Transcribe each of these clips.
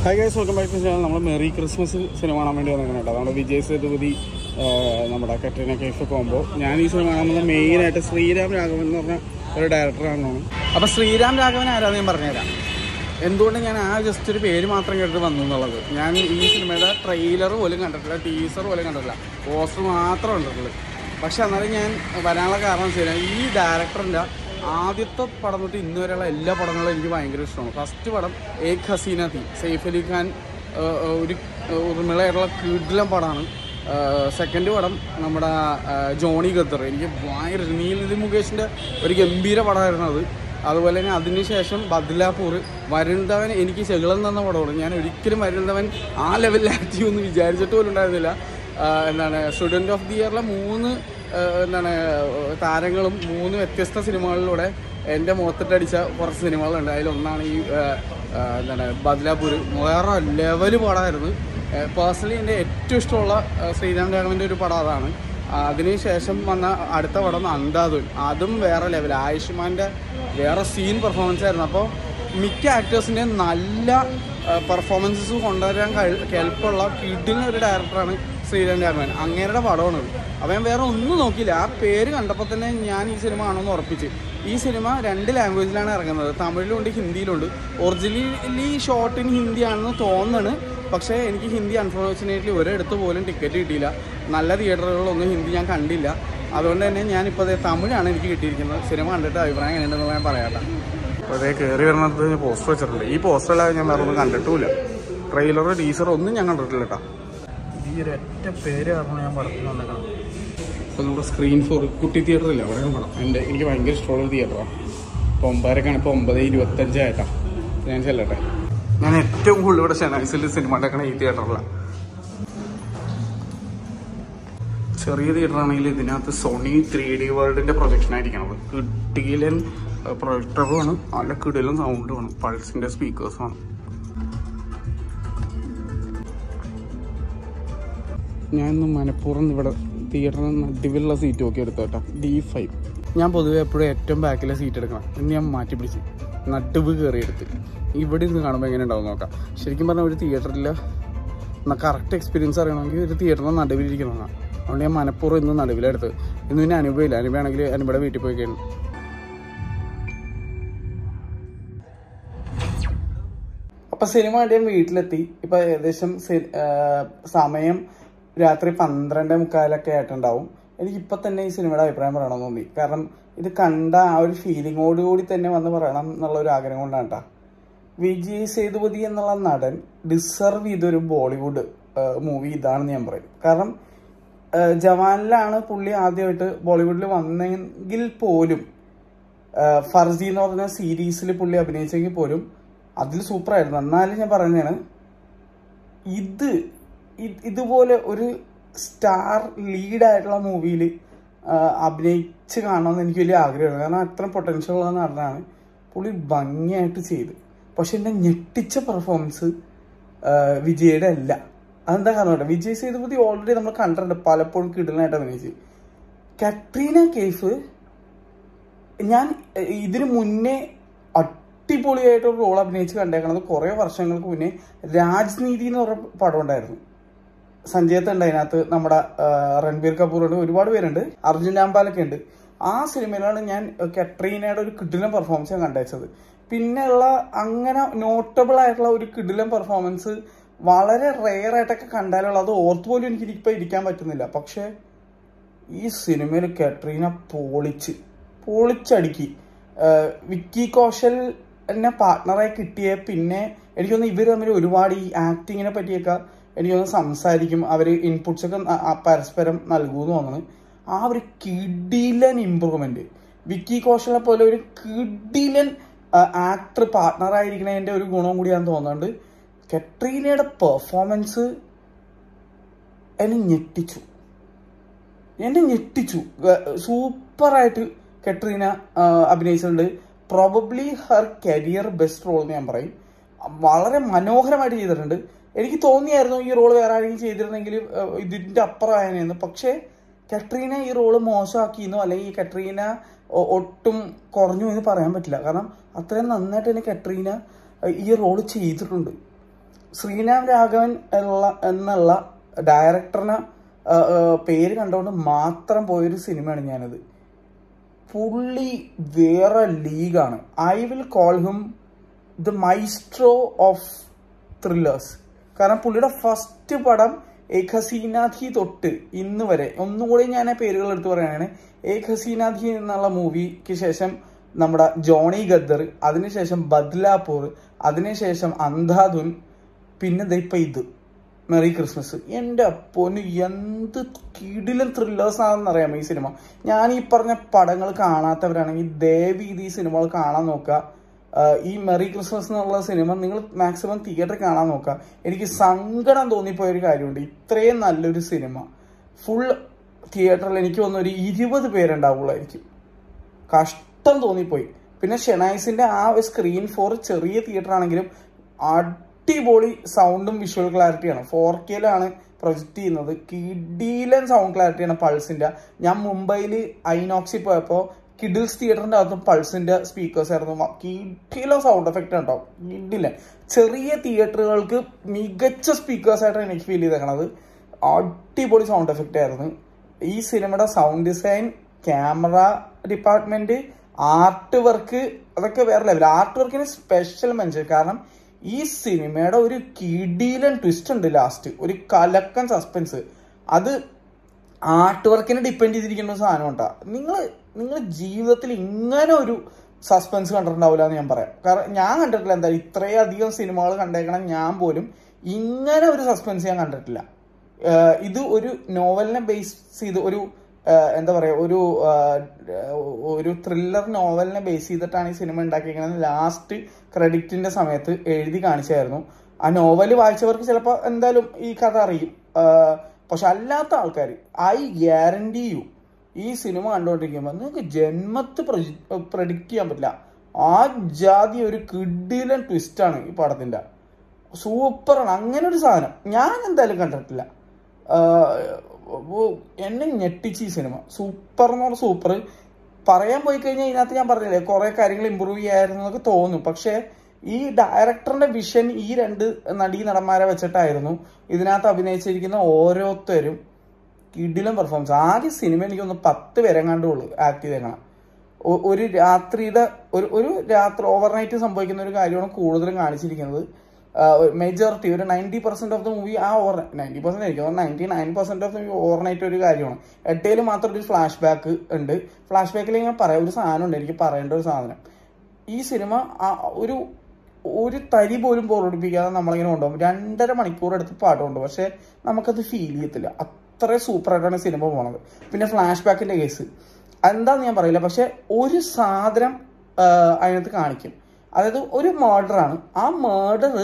hi guys welcome back to channel നമ്മൾ Merry Christmas സിനിമ കാണാൻ വേണ്ടി വന്നിട്ടുണ്ട് നമ്മുടെ വിജയ് സേതുപതി ആ, നമ്മുടെ കട്രീന കൈഫ് കോമ്പോ ഞാൻ ഈ സിനിമ കാണാൻ വന്നത് മെയിനായിട്ട് ശ്രീരാം രാഘവൻ എന്ന് പറഞ്ഞ ഒരു ഡയറക്ടറാണ് അപ്പോൾ ശ്രീരാം രാഘവൻ ആരാന്ന് ഞാൻ പറഞ്ഞുതരാം എന്തുകൊണ്ട് ഞാൻ ആ ജസ്റ്റ് ഒരു പേര് മാത്രം കേട്ടിട്ട് വന്നു എന്നുള്ളത് ഞാൻ ഈ സിനിമയുടെ ട്രെയിലർ പോലും കണ്ടിട്ടില്ല ടീസർ പോലും കണ്ടിട്ടില്ല പോസ്റ്റർ മാത്രം കണ്ടിട്ടുള്ളൂ പക്ഷെ എന്നാലും ഞാൻ വരാനുള്ള കാരണം വെച്ച് കഴിഞ്ഞാൽ ഈ ഡയറക്ടറിൻ്റെ ആദ്യത്തെ പടം തൊട്ട് ഇന്ന് വരെയുള്ള എല്ലാ പടങ്ങളും എനിക്ക് ഭയങ്കര ഇഷ്ടമാണ് ഫസ്റ്റ് പടം ഏക് ഹസീന തീ സെയ്ഫ് അലി ഖാൻ ആ, ആ, ഒരു ഉർമിളയായിട്ടുള്ള കീടിലം പടമാണ് സെക്കൻഡ് പടം നമ്മുടെ ആ, ജോണി ഖത്തർ എനിക്ക് ഭയങ്കര നീൽ നിതിൻ മുകേഷിൻ്റെ ഒരു ഗംഭീര പടമായിരുന്നു അത് അതുപോലെ തന്നെ അതിനുശേഷം ബദ്ലാപൂർ വരുണ്ടവൻ എനിക്ക് ചെകിളം തന്ന പടമാണ് ഞാൻ ഒരിക്കലും വരുണ്ടവൻ ആ ലെവലിൽ ആക്റ്റീവ് എന്ന് വിചാരിച്ചിട്ട് പോലും ഉണ്ടായിരുന്നില്ല ആ, എന്താണ് സ്റ്റുഡൻറ് ഓഫ് ദി ഇയറിലെ മൂന്ന് ആ, എന്താണ് താരങ്ങളും മൂന്ന് വ്യത്യസ്ത സിനിമകളിലൂടെ എൻ്റെ മുഖത്തിട്ടടിച്ച കുറച്ച് സിനിമകളുണ്ട് അതിലൊന്നാണ് ഈ ആ, ആ, എന്താണ് ബദ്ലാപൂർ വേറെ ലെവൽ പടമായിരുന്നു പേഴ്സണലി എൻ്റെ ഏറ്റവും ഇഷ്ടമുള്ള ആ, ശ്രീരാം രാഘവൻ്റെ ഒരു പടം അതാണ് അതിനുശേഷം വന്ന അടുത്ത പടം അന്താതുൻ അതും വേറെ ലെവൽ ആയുഷ്മാൻ്റെ വേറെ സീൻ പെർഫോമൻസ് ആയിരുന്നു അപ്പോൾ മിക്ക ആക്ടേഴ്സിൻ്റെ നല്ല പെർഫോമൻസസ് കൊണ്ടുവരാൻ കഴി കെൽപ്പുള്ള കിഡിന് ഒരു ഡയറക്ടറാണ് ശ്രീരാം രാഘവൻ അങ്ങേരുടെ പടമാണത് അപ്പോൾ ഞാൻ വേറെ ഒന്നും നോക്കിയില്ല ആ പേര് കണ്ടപ്പോൾ തന്നെ ഞാൻ ഈ സിനിമ ആണെന്ന് ഉറപ്പിച്ച് ഈ സിനിമ രണ്ട് ലാംഗ്വേജിലാണ് ഇറങ്ങുന്നത് തമിഴിലുണ്ട് ഹിന്ദിയിലുണ്ട് ഒറിജിനലി ഷോർട്ട് ഇൻ ഹിന്ദി ആണെന്ന് തോന്നുന്നു പക്ഷേ എനിക്ക് ഹിന്ദി അൺഫോർച്ചുനേറ്റ്ലി ഒരിടത്ത് പോലും ടിക്കറ്റ് കിട്ടിയില്ല നല്ല തിയേറ്ററുകളൊന്നും ഹിന്ദി ഞാൻ കണ്ടില്ല അതുകൊണ്ട് തന്നെ ഞാനിപ്പോൾ അതേ തമിഴാണ് എനിക്ക് കിട്ടിയിരിക്കുന്നത് സിനിമ കണ്ടിട്ട് അഭിപ്രായം എങ്ങനെയുണ്ടെന്ന് ഞാൻ പറയാട്ടെ അപ്പോൾ അതേ കയറി വരുന്നത് പോസ്റ്റർ വെച്ചിട്ടുണ്ട് ഈ പോസ്റ്ററിലായി ഞാൻ വേറെ ഒന്നും കണ്ടിട്ടുമില്ല ട്രെയിലറോ ടീസറോ ഒന്നും ഞാൻ കണ്ടിട്ടില്ല കേട്ടോ ഈ ഒരു ഒറ്റ പേര് കാരണം ഞാൻ പറഞ്ഞു വന്നേക്കണം ഇപ്പോൾ നമ്മുടെ സ്ക്രീൻ ഫോർ കുട്ടി തിയേറ്ററില്ല അവിടെ പടം എൻ്റെ എനിക്ക് ഭയങ്കര ഇഷ്ടമുള്ള തിയേറ്ററാണ് ഇപ്പോൾ ഒമ്പതരക്കാണ് ഇപ്പോൾ ഒമ്പത് ഇരുപത്തഞ്ചായിട്ടാണ് ഞാൻ ചെല്ലട്ടെ ഞാൻ ഏറ്റവും കൂടുതൽ ഇവിടെ ഷെനൈസിൽ സിനിമ ഉണ്ടാക്കണ ഈ തിയേറ്ററിലാണ് ചെറിയ തിയേറ്റർ ആണെങ്കിൽ ഇതിനകത്ത് സോണി ത്രീ ഡി വേൾഡിന്റെ പ്രൊജക്ഷൻ ആയിരിക്കണത് കിടിലൻ പ്രൊജക്ടറുമാണ് നല്ല കിടിലൻ സൗണ്ടുമാണ് പൾസിന്റെ സ്പീക്കേഴ്സുമാണ് ഞാൻ ഇന്ന് മനഃപൂർവ്വം ഇവിടെ തിയേറ്ററിന് നടുവിലുള്ള സീറ്റ് നോക്കി എടുത്തു കേട്ടോ ഡി ഫൈവ് ഞാൻ പൊതുവെ എപ്പോഴും ഏറ്റവും ബാക്കിലെ സീറ്റ് എടുക്കണം ഇന്ന് ഞാൻ മാറ്റി പിടിച്ച് നടുവ് കയറി എടുത്ത് ഇവിടെ ഇരുന്ന് കാണുമ്പോൾ എങ്ങനെ ഉണ്ടാവും നോക്കാം ശരിക്കും പറഞ്ഞാൽ ഒരു തിയേറ്ററിൽ കറക്റ്റ് എക്സ്പീരിയൻസ് അറിയണമെങ്കിൽ ഒരു തിയേറ്ററിന് നടുവിലിരിക്കണമെന്നാണ് അതുകൊണ്ട് ഞാൻ മനഃപൂർവ്വം ഇന്ന് നടുവിലെടുത്ത് ഇന്ന് പിന്നെ അനുഭവമില്ല അനുഭവമാണെങ്കിൽ അനുഭവയുടെ വീട്ടിൽ പോയി കഴിഞ്ഞു അപ്പൊ സിനിമ കണ്ട് ഞാൻ വീട്ടിലെത്തി ഇപ്പൊ ഏകദേശം സി- ആ, സമയം രാത്രി പന്ത്രണ്ട് മുക്കാലൊക്കെ ആയിട്ടുണ്ടാവും എനിക്ക് ഇപ്പൊ തന്നെ ഈ സിനിമയുടെ അഭിപ്രായം പറയണമെന്ന് തോന്നി കാരണം ഇത് കണ്ട ആ ഒരു ഫീലിങ്ങോട് കൂടി തന്നെ വന്ന് പറയണം എന്നുള്ള ഒരു ആഗ്രഹം കൊണ്ടാണ് കേട്ടോ വിജയ് സേതുപതി എന്നുള്ള നടൻ ഡിസർവ് ചെയ്തൊരു ബോളിവുഡ് മൂവി ഇതാണെന്ന് ഞാൻ പറയും കാരണം ആ, ജവാനിലാണ് പുള്ളി ആദ്യമായിട്ട് ബോളിവുഡിൽ വന്നെങ്കിൽ പോലും ആ, ഫർസി എന്ന് പറഞ്ഞ സീരീസിൽ പുള്ളി അഭിനയിച്ചെങ്കിൽ പോലും അതിൽ സൂപ്പറായിരുന്നു എന്നാലും ഞാൻ പറഞ്ഞാണ് ഇത് ഇത് ഇതുപോലെ ഒരു സ്റ്റാർ ലീഡായിട്ടുള്ള മൂവിയിൽ അഭിനയിച്ച് കാണണമെന്ന് എനിക്ക് വലിയ ആഗ്രഹമാണ് കാരണം അത്ര പൊട്ടൻഷ്യൽ ഉള്ള നടനാണ് പുള്ളി ഭംഗിയായിട്ട് ചെയ്ത് പക്ഷെ എന്നെ ഞെട്ടിച്ച പെർഫോമൻസ് വിജയുടെ അല്ല അതെന്താ കാരണം കേട്ടോ വിജയ് സേതുപതി ഓൾറെഡി നമ്മൾ കണ്ടിട്ടുണ്ട് പലപ്പോഴും കിടലായിട്ട് അഭിനയിച്ച് കട്രീന കേഫ് ഞാൻ എ, ഇതിനു മുന്നേ അടിപൊളിയായിട്ടൊരു റോൾ അഭിനയിച്ച് കണ്ടേക്കണത് കുറെ വർഷങ്ങൾക്ക് മുന്നേ രാജ്നീതി എന്ന് പറഞ്ഞ പടം ഉണ്ടായിരുന്നു സഞ്ജയത്ത് ഉണ്ട് അതിനകത്ത് നമ്മുടെ ആ, രൺബീർ കപൂർ ഉണ്ട് ഒരുപാട് പേരുണ്ട് അർജുൻ രാംപാലൊക്കെ ഉണ്ട് ആ സിനിമയിലാണ് ഞാൻ കട്രീനയുടെ ഒരു കിടിലം പെർഫോമൻസ് ഞാൻ കണ്ടുവച്ചത് പിന്നെയുള്ള അങ്ങനെ നോട്ടബിൾ ആയിട്ടുള്ള ഒരു കിടിലം പെർഫോമൻസ് വളരെ റെയർ ആയിട്ടൊക്കെ കണ്ടാലുള്ള അത് ഓർത്ത് പോലും എനിക്ക് ഇപ്പൊ ഇരിക്കാൻ പറ്റുന്നില്ല പക്ഷേ ഈ സിനിമയിൽ കട്രീന പൊളിച്ച് പൊളിച്ചടുക്കി ആഹ് വിക്കി കൗശൽ എന്നെ പാർട്ട്ണറായി കിട്ടിയ പിന്നെ എനിക്ക് തോന്നുന്നു ഇവർ തമ്മിൽ ഒരുപാട് ഈ ആക്ടിങ്ങിനെ പറ്റിയൊക്കെ എനിക്ക് തോന്നുന്നു സംസാരിക്കും അവർ ഇൻപുട്സ് ഒക്കെ ന- ആ പരസ്പരം നൽകുമെന്ന് തോന്നുന്നു ആ ഒരു കിടിലൻ ഇമ്പ്രൂവ്മെന്റ് വിക്കി കൗശലെ പോലെ ഒരു കിടിലൻ ആക്ടർ പാർട്ട്ണറായിരിക്കണതിന്റെ ഒരു ഗുണം കൂടിയാന്ന് തോന്നുന്നുണ്ട് കട്രീനയുടെ പെർഫോമൻസ് എന്നെ ഞെട്ടിച്ചു എന്നെ ഞെട്ടിച്ചു സൂപ്പറായിട്ട് കട്രീന ആ, അഭിനയിച്ചിട്ടുണ്ട് probably her career best role എന്ന് ഞാൻ പറയും വളരെ മനോഹരമായിട്ട് ചെയ്തിട്ടുണ്ട് എനിക്ക് തോന്നിയായിരുന്നു ഈ റോൾ വേറെ ആരെങ്കിലും ചെയ്തിരുന്നെങ്കിൽ ആ, ഇതിന്റെ അപ്പുറമായെന്ന് പക്ഷേ കട്രീന ഈ റോള് മോശമാക്കിയെന്നോ അല്ലെങ്കിൽ ഈ കട്രീന ഒ- ഒട്ടും കുറഞ്ഞു എന്ന് പറയാൻ പറ്റില്ല കാരണം അത്രയും നന്നായിട്ട് തന്നെ കട്രീന ആ, ഈ റോള് ചെയ്തിട്ടുണ്ട് ശ്രീനാം രാഘവൻ ഉള്ള എന്നുള്ള ഡയറക്ടറിന് ആ, ആ, പേര് കണ്ടുകൊണ്ട് മാത്രം പോയൊരു സിനിമയാണ് ഞാനത് പുള്ളി വേറെ ലീഗാണ് I will call him the maestro of thrillers കാരണം പുള്ളിയുടെ ഫസ്റ്റ് പടം ഏക് ഹസീനാഥി തൊട്ട് ഇന്ന് വരെ ഒന്നും കൂടി ഞാൻ ആ പേരുകൾ എടുത്ത് പറയുകയാണ് ഏക് ഹസീനാഥി എന്നുള്ള മൂവിക്ക് ശേഷം നമ്മുടെ ജോണി ഗദ്ദർ അതിനുശേഷം ബദ്ലാപൂർ അതിനുശേഷം അന്ധാധുൻ പിന്നെ ദേ ഇപ്പൊ ഇത് മെറി ക്രിസ്മസ് എൻ്റെ പൊന്ന് എന്ത് കിടിലൻ ത്രില്ലേഴ്സ് ആണെന്ന് അറിയാമോ ഈ സിനിമ ഞാൻ ഈ പറഞ്ഞ പടങ്ങൾ കാണാത്തവരാണെങ്കിൽ ദയവ് ഇത് ഈ സിനിമകൾ കാണാൻ നോക്കുക ആഹ് ഈ മെറി ക്രിസ്മസ് എന്നുള്ള സിനിമ നിങ്ങൾ മാക്സിമം തിയേറ്ററിൽ കാണാൻ നോക്കുക എനിക്ക് സങ്കടം തോന്നിപ്പോയ ഒരു കാര്യമുണ്ട് ഇത്രയും നല്ലൊരു സിനിമ ഫുൾ തിയേറ്ററിൽ എനിക്ക് തോന്നുന്നു ഒരു ഇരുപത് പേരുണ്ടാവുള്ളായിരിക്കും കഷ്ടം തോന്നിപ്പോയി പിന്നെ ഷെനൈസിന്റെ ആ സ്ക്രീൻ ഫോർ ചെറിയ തിയേറ്റർ ആണെങ്കിലും അടിപൊളി സൗണ്ടും വിഷ്വൽ ക്ലാരിറ്റിയാണ് ഫോർ കെയിലാണ് പ്രൊജക്ട് ചെയ്യുന്നത് കിഡിലൻ സൗണ്ട് ക്ലാരിറ്റിയാണ് പൾസിന്റെ ഞാൻ മുംബൈയിൽ ഐനോക്സിൽ പോയപ്പോൾ കിഡിൽസ് തിയേറ്ററിന്റെ അകത്തും പൾസിന്റെ സ്പീക്കേഴ്സ് ആയിരുന്നു കിഡിലൻ സൗണ്ട് എഫക്റ്റ് ഉണ്ടോ കിഡില്ല ചെറിയ തിയേറ്ററുകൾക്ക് മികച്ച സ്പീക്കേഴ്സ് ആയിട്ടാണ് എനിക്ക് ഫീൽ ചെയ്തേക്കണത് അടിപൊളി സൗണ്ട് എഫക്റ്റ് ആയിരുന്നു ഈ സിനിമയുടെ sound design camera department art work അതൊക്കെ വേറെ ലെവൽ ആർട്ട് വർക്കിന് സ്പെഷ്യൽ മെൻഷൻ കാരണം ഈ സിനിമയുടെ ഒരു കിടിലൻ ട്വിസ്റ്റ് ഉണ്ട് ലാസ്റ്റ് ഒരു കലക്കൻ സസ്പെൻസ് അത് ആർട്ട് വർക്കിനെ ഡിപ്പെൻഡ് ചെയ്തിരിക്കുന്ന ഒരു സാധനം ഉണ്ടാ നിങ്ങൾ നിങ്ങൾ ജീവിതത്തിൽ ഇങ്ങനെ ഒരു സസ്പെൻസ് കണ്ടിട്ടുണ്ടാവില്ല എന്ന് ഞാൻ പറയാം കാരണം ഞാൻ കണ്ടിട്ടില്ല എന്താ ഇത്രയധികം സിനിമകൾ കണ്ടേക്കണം ഞാൻ പോലും ഇങ്ങനെ ഒരു സസ്പെൻസ് ഞാൻ കണ്ടിട്ടില്ല ഏഹ് ഇത് ഒരു നോവലിനെ ബേസ് ചെയ്ത് ഒരു ഏഹ് എന്താ പറയാ ഒരു ഏഹ് ഒരു ത്രില്ലർ നോവലിനെ ബേസ് ചെയ്തിട്ടാണ് ഈ സിനിമ ഉണ്ടാക്കിയിരിക്കുന്നത് ലാസ്റ്റ് ക്രെഡിറ്റിന്റെ സമയത്ത് എഴുതി കാണിച്ചായിരുന്നു ആ നോവൽ വായിച്ചവർക്ക് ചിലപ്പോൾ എന്തായാലും ഈ കഥ അറിയും ഏഹ് പക്ഷെ അല്ലാത്ത ആൾക്കാർ ഐ ഗ്യാരണ്ടി യു ഈ സിനിമ കണ്ടുകൊണ്ടിരിക്കുമ്പോൾ നിങ്ങൾക്ക് ജന്മത്ത് പ്രഡിക്റ്റ് ചെയ്യാൻ പറ്റില്ല ആ ജാതി ഒരു കിഡിലൻ ട്വിസ്റ്റാണ് ഈ പടത്തിന്റെ സൂപ്പറാണ് അങ്ങനെ ഒരു സാധനം ഞാൻ എന്തായാലും കണ്ടിട്ടില്ല ആഹ് ഓ, എന്നെ ഞെട്ടിച്ച് ഈ സിനിമ സൂപ്പർ എന്ന് പറഞ്ഞ സൂപ്പർ പറയാൻ പോയി കഴിഞ്ഞാൽ ഇതിനകത്ത് ഞാൻ പറഞ്ഞില്ലേ കുറെ കാര്യങ്ങൾ ഇമ്പ്രൂവ് ചെയ്യായിരുന്നു എന്നൊക്കെ തോന്നും പക്ഷേ ഈ ഡയറക്ടറിന്റെ വിഷൻ ഈ രണ്ട് നടീ നടന്മാരെ വെച്ചിട്ടായിരുന്നു ഇതിനകത്ത് അഭിനയിച്ചിരിക്കുന്ന ഓരോരുത്തരും കിടിലം പെർഫോമൻസ് ആദ്യ സിനിമ എനിക്കൊന്ന് പത്ത് പേരെ കണ്ടുള്ളൂ ആക്ട് ചെയ്തേക്കണം ഒ- ഒരു രാത്രിയുടെ ഒരു ഒരു രാത്രി ഓവർനൈറ്റ് സംഭവിക്കുന്ന ഒരു കാര്യമാണ് കൂടുതലും കാണിച്ചിരിക്കുന്നത് മെജോറിറ്റി ഒരു ninety percent of the movie ആ ഓവർ നയൻറ്റി പെർസെന്റ് ആയിരിക്കും ninety nine percent of the movie overnight ഒരു കാര്യമാണ് എട്ടയിൽ മാത്രം ഒരു ഫ്ലാഷ് ബാക്ക് ഉണ്ട് ഫ്ലാഷ് ബാക്കിൽ ഞാൻ പറയാം ഒരു സാധനം ഉണ്ട് എനിക്ക് പറയേണ്ട ഒരു സാധനം ഈ സിനിമ ആ- ഒരു ഒരു തരി പോലും ബോറടിപ്പിക്കാതെ നമ്മളിങ്ങനെ കൊണ്ടുപോകും രണ്ടര മണിക്കൂർ എടുത്ത് പാട്ടുണ്ട് പക്ഷെ നമുക്കത് ഫീൽ ചെയ്യത്തില്ല അത്ര സൂപ്പറായിട്ടാണ് സിനിമ പോണത് പിന്നെ ഫ്ലാഷ് ബാക്കിന്റെ കേസ് എന്താന്ന് ഞാൻ പറയില്ല പക്ഷെ ഒരു സാധനം ആ, അതിനകത്ത് കാണിക്കും അതായത് ഒരു മേർഡറാണ് ആ മേർഡർ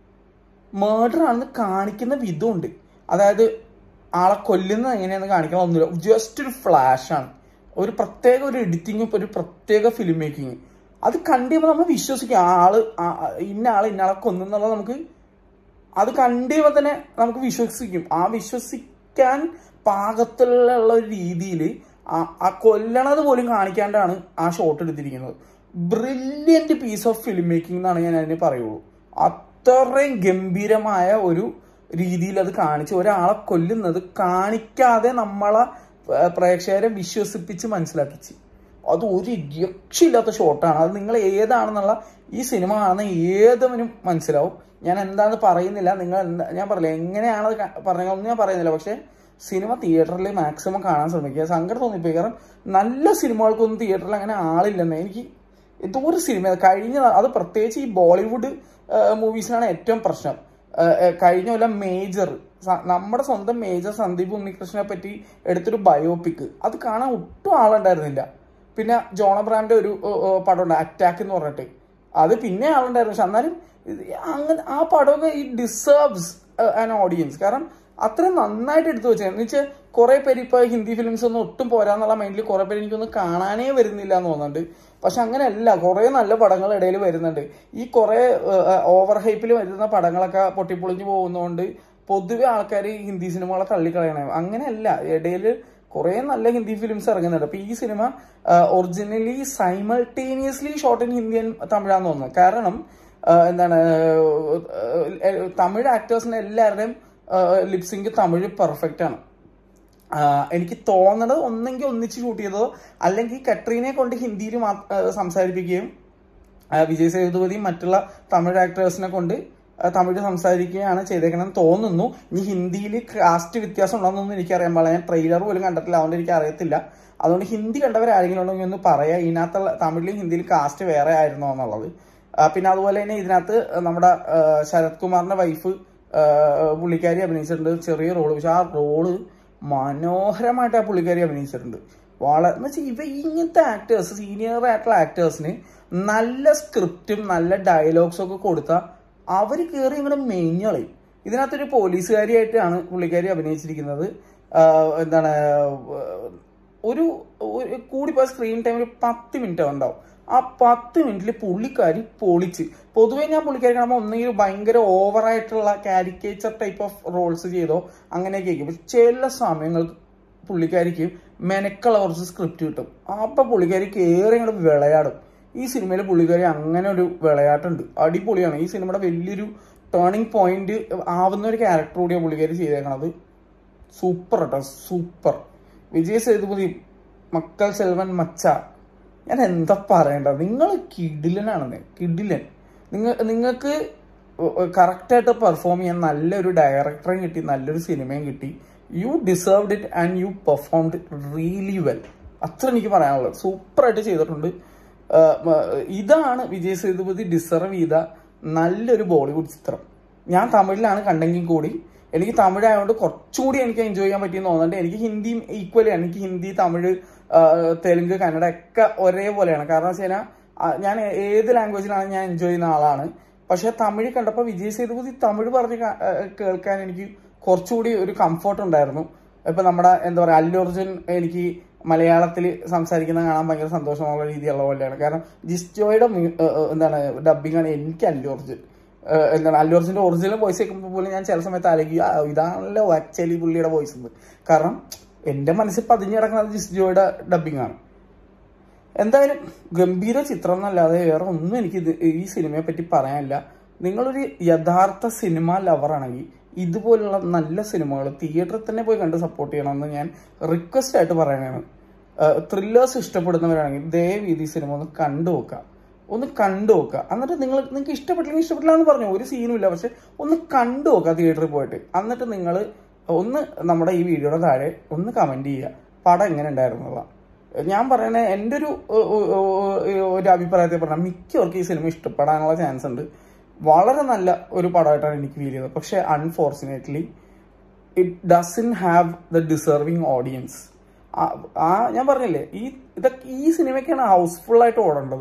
മേർഡർ ആണെന്ന് കാണിക്കുന്ന വിധമുണ്ട് അതായത് ആളെ കൊല്ലുന്നത് എങ്ങനെയാണെന്ന് കാണിക്കാൻ ഒന്നുമില്ല ജസ്റ്റ് ഒരു ഫ്ലാഷ് ആണ് ഒരു പ്രത്യേക ഒരു എഡിറ്റിംഗ് ഒരു പ്രത്യേക ഫിലിം മേക്കിങ് അത് കണ്ടുകഴിയുമ്പോൾ നമ്മൾ വിശ്വസിക്കും ആ ആള് ആ- ആ- ഇന്ന ആള് ഇന്ന ആളെ കൊന്നെന്നുള്ളത് നമുക്ക് അത് കണ്ടുകഴിയുമ്പോൾ തന്നെ നമുക്ക് വിശ്വസിക്കും ആ വിശ്വസിക്കാൻ പാകത്തിലുള്ള ഒരു രീതിയിൽ ആ കൊല്ലണത് പോലും കാണിക്കാണ്ടാണ് ആ ഷോട്ട് എടുത്തിരിക്കുന്നത് brilliant piece of film making എന്നാണ് ഞാൻ അതിന് പറയുള്ളൂ അത്രയും ഗംഭീരമായ ഒരു രീതിയിൽ അത് കാണിച്ച് ഒരാളെ കൊല്ലുന്നത് കാണിക്കാതെ നമ്മളെ ഏർ, പ്രേക്ഷകരെ വിശ്വസിപ്പിച്ച് മനസ്സിലാക്കിച്ച് അത് ഒരു രക്ഷയില്ലാത്ത ഷോട്ടാണ് അത് നിങ്ങൾ ഏതാണെന്നുള്ള ഈ സിനിമ കാണുന്ന ഏതവനും മനസ്സിലാവും ഞാൻ എന്താണെന്ന് പറയുന്നില്ല നിങ്ങൾ എന്താ ഞാൻ പറയില്ല എങ്ങനെയാണത് പറഞ്ഞൊന്നും ഞാൻ പറയുന്നില്ല പക്ഷെ സിനിമ തിയേറ്ററിൽ മാക്സിമം കാണാൻ ശ്രമിക്കുക സങ്കടം തോന്നിപ്പോയി കാരണം നല്ല സിനിമകൾക്കൊന്നും തിയേറ്ററിൽ അങ്ങനെ ആളില്ലെന്ന് എനിക്ക് എന്തോ ഒരു സിനിമ കഴിഞ്ഞ അത് പ്രത്യേകിച്ച് ഈ ബോളിവുഡ് മൂവീസിനാണ് ഏറ്റവും പ്രശ്നം ഏഹ് ഏഹ് കഴിഞ്ഞ കൊല്ലം മേജർ നമ്മുടെ സ്വന്തം മേജർ സന്ദീപ് ഉണ്ണികൃഷ്ണനെ പറ്റി എടുത്തൊരു ബയോപിക് അത് കാണാൻ ഒട്ടും ആളുണ്ടായിരുന്നില്ല പിന്നെ ജോൺ അബ്രാമിന്റെ ഒരു ഏഹ്, ഏഹ് പടമുണ്ട് അറ്റാക്ക് എന്ന് പറഞ്ഞിട്ട് അത് പിന്നെ ആളുണ്ടായിരുന്നു പക്ഷെ എന്നാലും ഇത് അങ്ങനെ ആ പടമൊക്കെ ഈ ഡിസേർവ്സ് ആൻ ഓഡിയൻസ് കാരണം അത്രയും നന്നായിട്ട് എടുത്തു വെച്ചാൽ എന്ന് വെച്ചാൽ കുറെ പേര് ഇപ്പൊ ഹിന്ദി ഫിലിംസ് ഒന്നും ഒട്ടും പോരാന്നുള്ള മൈൻഡിൽ കുറെ പേര് എനിക്കൊന്നും കാണാനേ വരുന്നില്ല എന്ന് തോന്നുന്നുണ്ട് പക്ഷെ അങ്ങനെയല്ല കുറെ നല്ല പടങ്ങൾ ഇടയിൽ വരുന്നുണ്ട് ഈ കുറെ ഓവർ ഹൈപ്പിൽ വരുന്ന പടങ്ങളൊക്കെ പൊട്ടിപ്പൊളിഞ്ഞു പോകുന്നതുകൊണ്ട് പൊതുവെ ആൾക്കാർ ഹിന്ദി സിനിമകളെ തള്ളിക്കളയണേ അങ്ങനെയല്ല ഇടയിൽ കുറെ നല്ല ഹിന്ദി ഫിലിംസ് ഇറങ്ങുന്നുണ്ട് അപ്പൊ ഈ സിനിമ originally simultaneously shot in Hindi and തമിഴാന്ന് തോന്നുന്നു കാരണം ആ, എന്താണ് ആ, തമിഴ് ആക്ടേഴ്സിന് എല്ലാവരുടെയും ലിപ്സിങ്ക് തമിഴ് പെർഫെക്റ്റ് ആണ് ആ, എനിക്ക് തോന്നണത് ഒന്നെങ്കിൽ ഒന്നിച്ച് ഷൂട്ട് ചെയ്തതോ അല്ലെങ്കിൽ കട്രീനെ കൊണ്ട് ഹിന്ദിയിൽ മാ- ആ, സംസാരിപ്പിക്കുകയും ആ, വിജയ് സേതുപതി മറ്റുള്ള തമിഴ് ആക്ടേഴ്സിനെ കൊണ്ട് ആ, തമിഴ് സംസാരിക്കുകയാണ് ചെയ്തേക്കണമെന്ന് തോന്നുന്നു ഇനി ഹിന്ദിയിൽ കാസ്റ്റ് വ്യത്യാസം ഉണ്ടോന്നൊന്നും എനിക്കറിയാൻ പാടില്ല ഞാൻ ട്രെയിലർ പോലും കണ്ടിട്ടില്ല അതുകൊണ്ട് എനിക്ക് അറിയത്തില്ല അതുകൊണ്ട് ഹിന്ദി കണ്ടവരാരെങ്കിലും ഉണ്ടെങ്കിൽ ഒന്ന് പറയാം ഇതിനകത്തുള്ള തമിഴിലും ഹിന്ദിയിലും കാസ്റ്റ് വേറെ ആയിരുന്നോ എന്നുള്ളത് ആ, പിന്നെ അതുപോലെ തന്നെ ഇതിനകത്ത് നമ്മുടെ ആ, ശരത് കുമാറിന്റെ വൈഫ് പുള്ളിക്കാരി അഭിനയിച്ചിട്ടുണ്ട് ചെറിയ റോള് പക്ഷെ ആ റോള് മനോഹരമായിട്ട് ആ പുള്ളിക്കാരി അഭിനയിച്ചിട്ടുണ്ട് വളരെ എന്ന് വെച്ചാൽ ഇവ ഇങ്ങനത്തെ ആക്ടേഴ്സ് സീനിയർ ആയിട്ടുള്ള ആക്ടേഴ്സിന് നല്ല സ്ക്രിപ്റ്റും നല്ല ഡയലോഗ്സും ഒക്കെ കൊടുത്താൽ അവർ കയറി ഇങ്ങനെ മെയിഞ്ഞളയും ഇതിനകത്തൊരു പോലീസുകാരിയായിട്ടാണ് പുള്ളിക്കാരി അഭിനയിച്ചിരിക്കുന്നത് ആഹ് എന്താണ് ആഹ് ഒരു ഒരു കൂടിപ്പോയ സ്ക്രീൻ ടൈം ഒരു പത്ത് മിനിറ്റ് ഉണ്ടാവും ആ പത്ത് മിനിറ്റിൽ പുള്ളിക്കാരി പൊളിച്ച് പൊതുവെ ഞാൻ പുള്ളിക്കാരി കാണുമ്പോൾ ഒന്നെങ്കിൽ ഭയങ്കര ഓവറായിട്ടുള്ള കാരിക്കേച്ചർ ടൈപ്പ് ഓഫ് റോൾസ് ചെയ്തോ അങ്ങനെയൊക്കെ ആയിരിക്കും പക്ഷെ ചില സമയങ്ങൾക്ക് പുള്ളിക്കാരിക്ക് മെനക്കുള്ള കുറച്ച് സ്ക്രിപ്റ്റ് കിട്ടും അപ്പൊ പുള്ളിക്കാരി കയറി ഇങ്ങോട്ട് വിളയാടും ഈ സിനിമയിൽ പുള്ളിക്കാരി അങ്ങനെ ഒരു വിളയാട്ടുണ്ട് അടിപൊളിയാണ് ഈ സിനിമയുടെ വലിയൊരു ടേണിംഗ് പോയിന്റ് ആവുന്ന ഒരു ക്യാരക്ടർ കൂടിയാണ് പുള്ളിക്കാരി ചെയ്തേക്കണത് സൂപ്പർ കേട്ടോ സൂപ്പർ വിജയ് സേതുപതി മക്കൾ സെൽവൻ മച്ച ഞാൻ എന്താ പറയണ്ടത് നിങ്ങൾ കിഡിലനാണെന്ന് കിഡിലൻ നിങ്ങൾ നിങ്ങൾക്ക് കറക്റ്റായിട്ട് പെർഫോം ചെയ്യാൻ നല്ലൊരു ഡയറക്ടറെയും കിട്ടി നല്ലൊരു സിനിമയും കിട്ടി you deserved it and you performed really well അത്ര എനിക്ക് പറയാനുള്ളത് സൂപ്പറായിട്ട് ചെയ്തിട്ടുണ്ട് ആഹ് മ- ഇതാണ് വിജയ് സേതുപതി ഡിസർവ് ചെയ്ത നല്ലൊരു ബോളിവുഡ് ചിത്രം ഞാൻ തമിഴിലാണ് കണ്ടെങ്കിൽ കൂടി എനിക്ക് തമിഴ് ആയതുകൊണ്ട് കുറച്ചുകൂടി എനിക്ക് എൻജോയ് ചെയ്യാൻ പറ്റിയെന്ന് തോന്നുന്നുണ്ട് എനിക്ക് ഹിന്ദിയും ഈക്വലി ആണ് എനിക്ക് ഹിന്ദി തമിഴ് ആ, തെലുങ്ക് കന്നഡ ഒക്കെ ഒരേപോലെയാണ് കാരണം വെച്ച് കഴിഞ്ഞാൽ ആ, ഞാൻ ഏത് ലാംഗ്വേജിലാണ് ഞാൻ എൻജോയ് ചെയ്യുന്ന ആളാണ് പക്ഷെ തമിഴ് കണ്ടപ്പോൾ വിജയ് സേതുപതി തമിഴ് പറഞ്ഞ് ക- ആ, കേൾക്കാൻ എനിക്ക് കുറച്ചുകൂടി ഒരു കംഫർട്ട് ഉണ്ടായിരുന്നു ഇപ്പൊ നമ്മുടെ എന്താ പറയാ അല്ലു അർജുൻ എനിക്ക് മലയാളത്തിൽ സംസാരിക്കുന്ന കാണാൻ ഭയങ്കര സന്തോഷമുള്ള രീതിയുള്ള പോലെയാണ് കാരണം ജിസ്റ്റോയുടെ മ്യൂ- ഏ, ഏ, എന്താണ് ഡബിങ് ആണ് എനിക്ക് അല്ലു അർജുൻ ഏ, എന്താണ് അല്ലു അർജുന്റെ ഒറിജിനൽ വോയിസ് കേൾക്കുമ്പോൾ പോലും ഞാൻ ചില സമയത്ത് ആലോചിക്കും "ആ, ഇതാണല്ലോ ആക്ച്വലി പുള്ളിയുടെ വോയിസ് എന്ന് കാരണം എന്റെ മനസ്സിൽ പതിഞ്ഞു കിടക്കുന്നത് ജിസ്റ്റോയുടെ ഡബിങ് ആണ് എന്തായാലും ഗംഭീര ചിത്രം എന്നല്ലാതെ വേറെ ഒന്നും എനിക്ക് ഇത് ഈ സിനിമയെ പറ്റി പറയാനില്ല നിങ്ങളൊരു യഥാർത്ഥ സിനിമ ലവറാണെങ്കിൽ ഇതുപോലുള്ള നല്ല സിനിമകൾ തിയേറ്ററിൽ തന്നെ പോയി കണ്ട് സപ്പോർട്ട് ചെയ്യണമെന്ന് ഞാൻ റിക്വസ്റ്റ് ആയിട്ട് പറയണതാണ് ത്രില്ലേഴ്സ് ഇഷ്ടപ്പെടുന്നവരാണെങ്കിൽ ദയവ് ഈ സിനിമ ഒന്ന് കണ്ടു നോക്കുക ഒന്ന് കണ്ടു നോക്കുക എന്നിട്ട് നിങ്ങൾ നിങ്ങൾക്ക് ഇഷ്ടപ്പെട്ടില്ലെങ്കിൽ ഇഷ്ടപ്പെട്ടില്ല എന്ന് പറഞ്ഞു ഒരു സീനും ഇല്ല പക്ഷെ ഒന്ന് കണ്ടു നോക്കുക തിയേറ്ററിൽ പോയിട്ട് എന്നിട്ട് നിങ്ങൾ ഒന്ന് നമ്മുടെ ഈ വീഡിയോയുടെ താഴെ ഒന്ന് കമന്റ് ചെയ്യുക പടം എങ്ങനെ ഉണ്ടായിരുന്നുള്ള ഞാൻ പറയണ എൻ്റെ ഒരു ഏ, ഏ, ഏ, ഒരു അഭിപ്രായത്തെ പറഞ്ഞാൽ മിക്കവർക്കും ഈ സിനിമ ഇഷ്ടപ്പെടാനുള്ള ചാൻസ് ഉണ്ട് വളരെ നല്ല ഒരു പടമായിട്ടാണ് എനിക്ക് ഫീൽ ചെയ്തത് പക്ഷെ unfortunately it doesn't have the deserving audience ആ ഞാൻ പറഞ്ഞില്ലേ ഈ ഇതൊക്കെ ഈ സിനിമയ്ക്കാണ് ഹൗസ്ഫുൾ ആയിട്ട് ഓടേണ്ടത്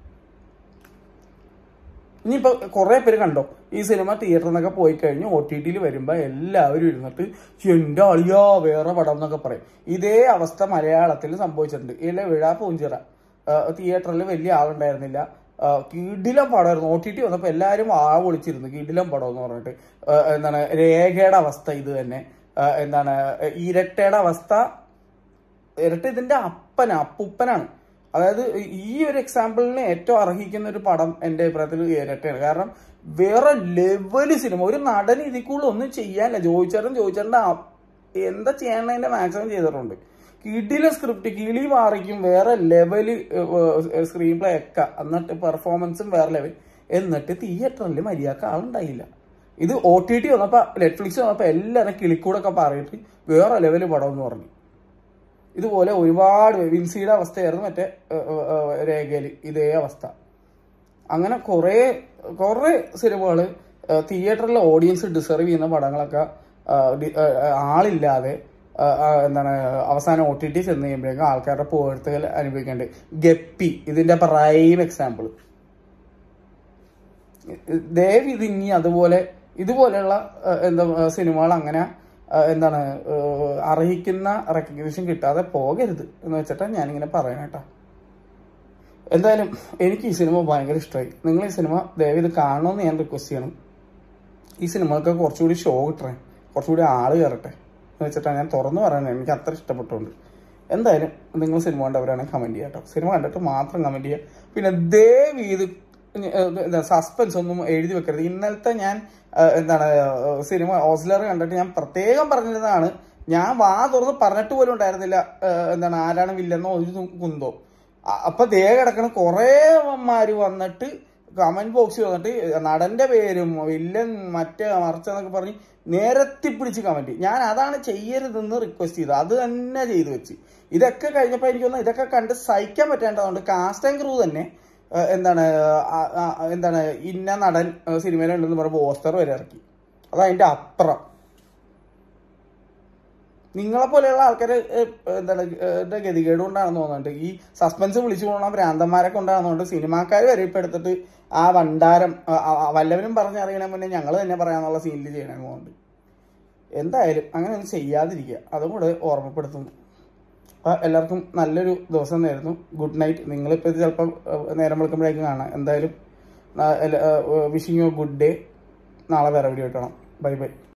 ഇനിയിപ്പോ കുറെ പേര് കണ്ടോ ഈ സിനിമ തിയേറ്ററിൽ നിന്നൊക്കെ പോയി കഴിഞ്ഞ് ഒ ടി ടിയിൽ വരുമ്പോ എല്ലാവരും ഇരുന്നിട്ട് എന്റെ അളിയാ വേറെ പടം എന്നൊക്കെ പറയും ഇതേ അവസ്ഥ മലയാളത്തിൽ സംഭവിച്ചിട്ടുണ്ട് ഇല്ല വിഴാ പൂഞ്ചിറ തിയേറ്ററിൽ വലിയ ആളുണ്ടായിരുന്നില്ല ആ, കിടിലം പടമായിരുന്നു ഒ ടി ടി വന്നപ്പോൾ എല്ലാവരും ആ വിളിച്ചിരുന്നു കിടിലം പടം എന്ന് പറഞ്ഞിട്ട് ആ, എന്താണ് രേഖയുടെ അവസ്ഥ ഇത് തന്നെ ആ, എന്താണ് ഇരട്ടയുടെ അവസ്ഥ ഇരട്ട ഇതിന്റെ അപ്പന അപ്പുപ്പനാണ് അതായത് ഈ ഒരു എക്സാമ്പിളിന് ഏറ്റവും അർഹിക്കുന്ന ഒരു പടം എന്റെ അഭിപ്രായത്തിൽ ഇരട്ടയാണ് കാരണം വേറെ ലെവല് സിനിമ ഒരു നടൻ ഇതിൽ കൂടുതൽ ഒന്നും ചെയ്യാനില്ല ജോയിച്ചേട്ടൻ ജോയിച്ചേട്ടൻ്റെ എന്താ ചെയ്യണതിന്റെ മാക്സിമം ചെയ്തിട്ടുണ്ട് കിടില സ്ക്രിപ്റ്റ് കിളി മാറിക്കും വേറെ ലെവല് സ്ക്രീൻ പ്ലേ ഒക്കെ എന്നിട്ട് പെർഫോമൻസും വേറെ ലെവൽ എന്നിട്ട് തിയേറ്ററിൽ മര്യാദക്ക് ആളുണ്ടായില്ല ഇത് ഒ ടി ടി വന്നപ്പോ നെറ്റ്ഫ്ലിക്സ് വന്നപ്പോ എല്ലാവരും കിളിക്കൂടൊക്കെ പറയിട്ട് വേറെ ലെവല് പടം എന്ന് പറഞ്ഞു ഇതുപോലെ ഒരുപാട് വിൻസിയുടെ അവസ്ഥയായിരുന്നു മറ്റേ രേഖയില് ഇതേ അവസ്ഥ അങ്ങനെ കുറേ കുറേ സിനിമകൾ തിയേറ്ററിലെ ഓഡിയൻസ് ഡിസർവ് ചെയ്യുന്ന പടങ്ങളൊക്കെ ആ, ഡി- ആ, ആ, ആളില്ലാതെ ആ, ആ, എന്താണ് അവസാനം ഒ ടി ടി ചെന്ന് കഴിയുമ്പോഴേക്കും ആൾക്കാരുടെ പോഴ്ത്തുകൾ അനുഭവിക്കേണ്ടത് ഗപ്പി ഇതിന്റെ പ്രൈം എക്സാമ്പിൾ ദയവ് ഇത് ഇനി അതുപോലെ ഇതുപോലെയുള്ള ആ, എന്താ സിനിമകൾ അങ്ങനെ ആ, എന്താണ് ആ, അർഹിക്കുന്ന റെക്കഗ്നീഷൻ കിട്ടാതെ പോകരുത് എന്ന് വെച്ചിട്ടാണ് ഞാനിങ്ങനെ പറയണേട്ടാ എന്തായാലും എനിക്ക് ഈ സിനിമ ഭയങ്കര ഇഷ്ടമായി നിങ്ങൾ ഈ സിനിമ ദയവ് ഇത് കാണണമെന്ന് ഞാൻ റിക്വസ്റ്റ് ചെയ്യണം ഈ സിനിമകൾക്ക് കുറച്ചുകൂടി ഷോ കിട്ടണേ കുറച്ചുകൂടി ആള് കയറട്ടെ എന്ന് വെച്ചിട്ടാണ് ഞാൻ തുറന്നു പറയുന്നത് എനിക്ക് അത്ര ഇഷ്ടപ്പെട്ടുകൊണ്ട് എന്തായാലും നിങ്ങൾ സിനിമ കണ്ടവരാണെങ്കിൽ കമന്റ് ചെയ്യാം കേട്ടോ സിനിമ കണ്ടിട്ട് മാത്രം കമന്റ് ചെയ്യുക പിന്നെ ദയവ് ഇത് എന്താ സസ്പെൻസ് ഒന്നും എഴുതി വെക്കരുത് ഇന്നലത്തെ ഞാൻ ആ, എന്താണ് ആ, സിനിമ ഓസ്ലർ കണ്ടിട്ട് ഞാൻ പ്രത്യേകം പറഞ്ഞിരുന്നതാണ് ഞാൻ വാ തുറന്ന് പറഞ്ഞിട്ട് പോലും ഉണ്ടായിരുന്നില്ല ആ, എന്താണ് ആരാണ് വില്ലെന്നോ ഒരു തു- കുന്തോ അ- അപ്പൊ ദേ കിടക്കണ കുറേ മാര് വന്നിട്ട് കമന്റ് ബോക്സിൽ വന്നിട്ട് നടന്റെ പേരും വില്ലൻ മറ്റേ മറിച്ചെന്നൊക്കെ പറഞ്ഞ് നേരത്തി പിടിച്ച് കമന്റ് ഞാൻ അതാണ് ചെയ്യരുതെന്ന് റിക്വസ്റ്റ് ചെയ്തത് അത് തന്നെ ചെയ്തു വെച്ച് ഇതൊക്കെ കഴിഞ്ഞപ്പോൾ എനിക്ക് തോന്നുന്നു ഇതൊക്കെ കണ്ട് സഹിക്കാൻ പറ്റാണ്ടതുകൊണ്ട് കാസ്റ്റ് ആൻഡ് ക്രൂ തന്നെ ആ, എന്താണ് ആ, ആ, എന്താണ് ഇന്ന നടൻ ആ, സിനിമയിലുണ്ടെന്ന് പറഞ്ഞ പോസ്റ്റർ വരെ ഇറക്കി അതതിന്റെ അപ്പുറം നിങ്ങളെ പോലെയുള്ള ആൾക്കാര് ഏഹ്, എന്താണ് ഏഹ്, ഗതികേട് കൊണ്ടാണെന്ന് തോന്നുന്നുണ്ട് ഈ സസ്പെൻസ് വിളിച്ചു പോകണ ഭ്രാന്തന്മാരെ കൊണ്ടാണെന്നുകൊണ്ട് സിനിമാക്കാർ വരെ ഇപ്പൊ എടുത്തിട്ട് ആ വണ്ടാരം ആ, ആ, ആ, വല്ലവരും പറഞ്ഞറിയണ മുന്നേ ഞങ്ങൾ തന്നെ പറയാന്നുള്ള സീനിൽ ചെയ്യണമെന്ന് തോന്നുന്നുണ്ട് എന്തായാലും അങ്ങനെ ഒന്നും ചെയ്യാതിരിക്കുക അതും കൂടെ ഓർമ്മപ്പെടുത്തുന്നു അപ്പോൾ എല്ലാവർക്കും നല്ലൊരു ദിവസം നേരുന്നു ഗുഡ് നൈറ്റ് നിങ്ങളിപ്പോൾ ഇത് ചിലപ്പോൾ ഏഹ്, നേരം വിളിക്കുമ്പോഴേക്കും കാണാം എന്തായാലും വിഷിങ് യു ഗുഡ് ഡേ നാളെ വേറെ വീഡിയോ കിട്ടണം ബൈ ബൈ